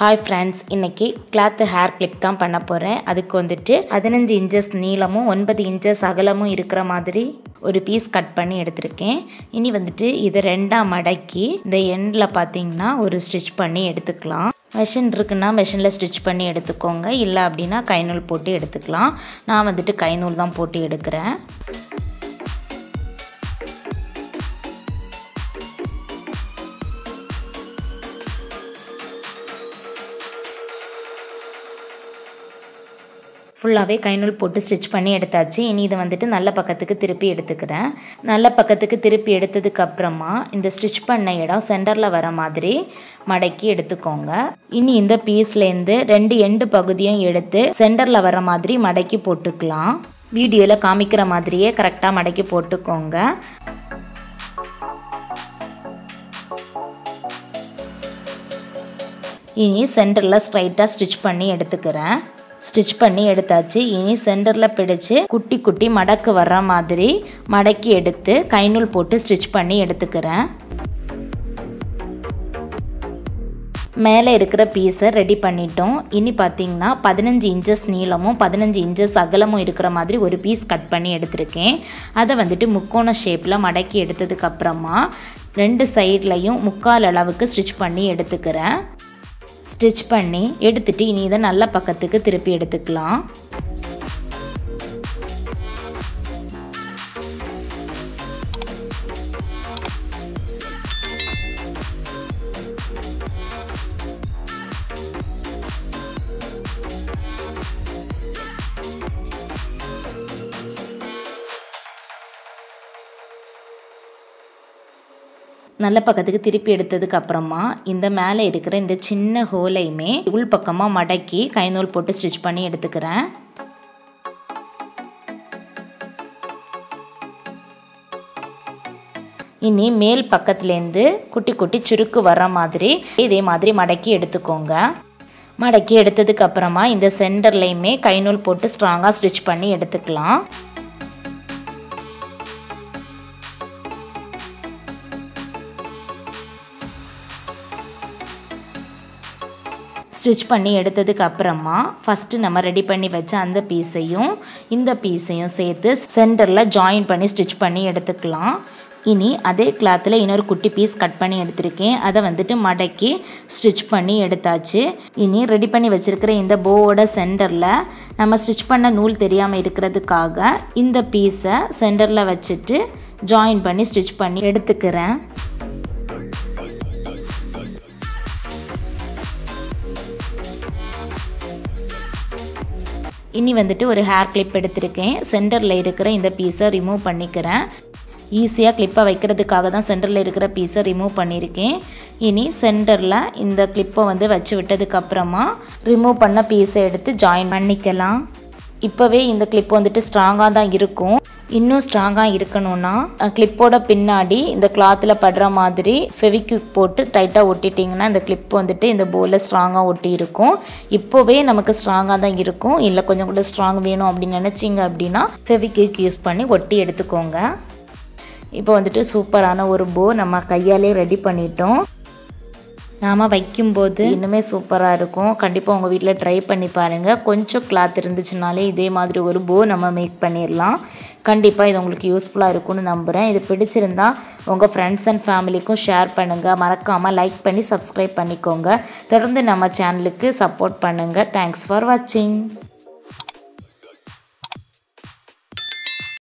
hi friends இன்னைக்கு cloth hair clip தான் பண்ண போகிறேன் அதுக்கு வந்துட்டு பதினஞ்சு இன்ச்சஸ் நீளமும் ஒன்பது இன்ச்சஸ் அகலமும் இருக்கிற மாதிரி ஒரு பீஸ் கட் பண்ணி எடுத்திருக்கேன் இனி வந்துட்டு இதை ரெண்டாக மடக்கி இந்த எண்டில் பார்த்தீங்கன்னா ஒரு ஸ்டிச் பண்ணி எடுத்துக்கலாம் மெஷின் இருக்குன்னா மெஷினில் ஸ்டிச் பண்ணி எடுத்துக்கோங்க இல்லை அப்படின்னா கைநூல் போட்டு எடுத்துக்கலாம் நான் வந்துட்டு கைநூல் தான் போட்டு எடுக்கிறேன் ஃபுல்லாகவே கைநூல் போட்டு ஸ்டிச் பண்ணி எடுத்தாச்சு இனி இதை வந்துட்டு நல்ல பக்கத்துக்கு திருப்பி எடுத்துக்கிறேன் நல்ல பக்கத்துக்கு திருப்பி எடுத்ததுக்கு அப்புறமா இந்த ஸ்டிச் பண்ண இடம் சென்டரில் வர மாதிரி மடக்கி எடுத்துக்கோங்க இனி இந்த பீஸ்லேருந்து ரெண்டு எண்டு பகுதியும் எடுத்து சென்டரில் வர மாதிரி மடக்கி போட்டுக்கலாம் வீடியோவில் காமிக்கிற மாதிரியே கரெக்டாக மடக்கி போட்டுக்கோங்க இனி சென்டரில் ஸ்ட்ரைட்டாக ஸ்டிச் பண்ணி எடுத்துக்கிறேன் ஸ்டிச் பண்ணி எடுத்தாச்சு இனி சென்டரில் பிடிச்சு குட்டி குட்டி மடக்கு வர்ற மாதிரி மடக்கி எடுத்து கைநூல் போட்டு ஸ்டிச் பண்ணி எடுத்துக்கிறேன் மேலே இருக்கிற பீஸை ரெடி பண்ணிட்டோம் இனி பார்த்தீங்கன்னா பதினஞ்சு இன்ச்சஸ் நீளமும் பதினஞ்சு இன்ச்சஸ் அகலமும் இருக்கிற மாதிரி ஒரு பீஸ் கட் பண்ணி எடுத்திருக்கேன் அதை வந்துட்டு முக்கோண ஷேப்பில் மடக்கி எடுத்ததுக்கப்புறமா ரெண்டு சைட்லையும் முக்கால் அளவுக்கு ஸ்டிச் பண்ணி எடுத்துக்கிறேன் ஸ்டிச் பண்ணி எடுத்துட்டு இனி இதை நல்ல பக்கத்துக்கு திருப்பி எடுத்துக்கலாம் நல்ல பக்கத்துக்கு திருப்பி எடுத்ததுக்கு அப்புறமா இந்த மேலே இருக்கிற இந்த சின்ன ஹோலையுமே உள் பக்கமாக மடக்கி கைநூல் போட்டு ஸ்டிச் பண்ணி எடுத்துக்கிறேன் இனி மேல் பக்கத்துலேருந்து குட்டி குட்டி சுருக்கு வர்ற மாதிரி இதே மாதிரி மடக்கி எடுத்துக்கோங்க மடக்கி எடுத்ததுக்கு அப்புறமா இந்த சென்டர்லேயுமே கைநூல் போட்டு ஸ்ட்ராங்காக ஸ்டிச் பண்ணி எடுத்துக்கலாம் ஸ்டிச் பண்ணி எடுத்ததுக்கு அப்புறமா ஃபஸ்ட்டு நம்ம ரெடி பண்ணி வச்ச அந்த பீஸையும் இந்த பீஸையும் சேர்த்து சென்டரில் ஜாயின் பண்ணி ஸ்டிச் பண்ணி எடுத்துக்கலாம் இனி அதே கிளாத்தில் இன்னொரு குட்டி பீஸ் கட் பண்ணி எடுத்திருக்கேன் அதை வந்துட்டு மடக்கி ஸ்டிச் பண்ணி எடுத்தாச்சு இனி ரெடி பண்ணி வச்சுருக்கிற இந்த போவோட சென்டரில் நம்ம ஸ்டிச் பண்ண நூல் தெரியாமல் இருக்கிறதுக்காக இந்த பீஸை சென்டரில் வச்சுட்டு ஜாயின் பண்ணி ஸ்டிச் பண்ணி எடுத்துக்கிறேன் இனி வந்துட்டு ஒரு ஹேர் கிளிப் எடுத்திருக்கேன் சென்டரில் இருக்கிற இந்த பீஸை ரிமூவ் பண்ணிக்கிறேன் ஈஸியாக கிளிப்பை வைக்கிறதுக்காக தான் சென்டரில் இருக்கிற பீஸை ரிமூவ் பண்ணியிருக்கேன் இனி சென்டரில் இந்த கிளிப்பை வந்து வச்சு விட்டதுக்கப்புறமா ரிமூவ் பண்ண பீஸை எடுத்து ஜாயின் பண்ணிக்கலாம் இப்போவே இந்த கிளிப் வந்துட்டு ஸ்ட்ராங்காக தான் இருக்கும் இன்னும் ஸ்ட்ராங்காக இருக்கணும்னா கிளிப்போட பின்னாடி இந்த கிளாத்தில் படுற மாதிரி ஃபெவிக்யூக் போட்டு டைட்டாக ஒட்டிட்டிங்கன்னா இந்த கிளிப் வந்துட்டு இந்த போலில் ஸ்ட்ராங்காக ஒட்டி இருக்கும் இப்போவே நமக்கு ஸ்ட்ராங்காக தான் இருக்கும் இல்லை கொஞ்சம் கூட ஸ்ட்ராங் வேணும் அப்படின்னு நினச்சிங்க அப்படின்னா ஃபெவிக்யூக் யூஸ் பண்ணி ஒட்டி எடுத்துக்கோங்க இப்போ வந்துட்டு சூப்பரான ஒரு போ நம்ம கையாலே ரெடி பண்ணிட்டோம் நாம் வைக்கும்போது இன்னுமே சூப்பராக இருக்கும் கண்டிப்பாக உங்கள் வீட்டில் ட்ரை பண்ணி பாருங்கள் கொஞ்சம் கிளாத் இருந்துச்சுனாலே இதே மாதிரி ஒரு போ நம்ம மேக் பண்ணிடலாம் கண்டிப்பாக இது உங்களுக்கு யூஸ்ஃபுல்லாக இருக்கும்னு நம்புகிறேன் இது பிடிச்சிருந்தா உங்கள் ஃப்ரெண்ட்ஸ் அண்ட் ஃபேமிலிக்கும் ஷேர் பண்ணுங்கள் மறக்காமல் லைக் பண்ணி சப்ஸ்கிரைப் பண்ணிக்கோங்க தொடர்ந்து நம்ம சேனலுக்கு சப்போர்ட் பண்ணுங்கள் தேங்க்ஸ் ஃபார் வாட்சிங்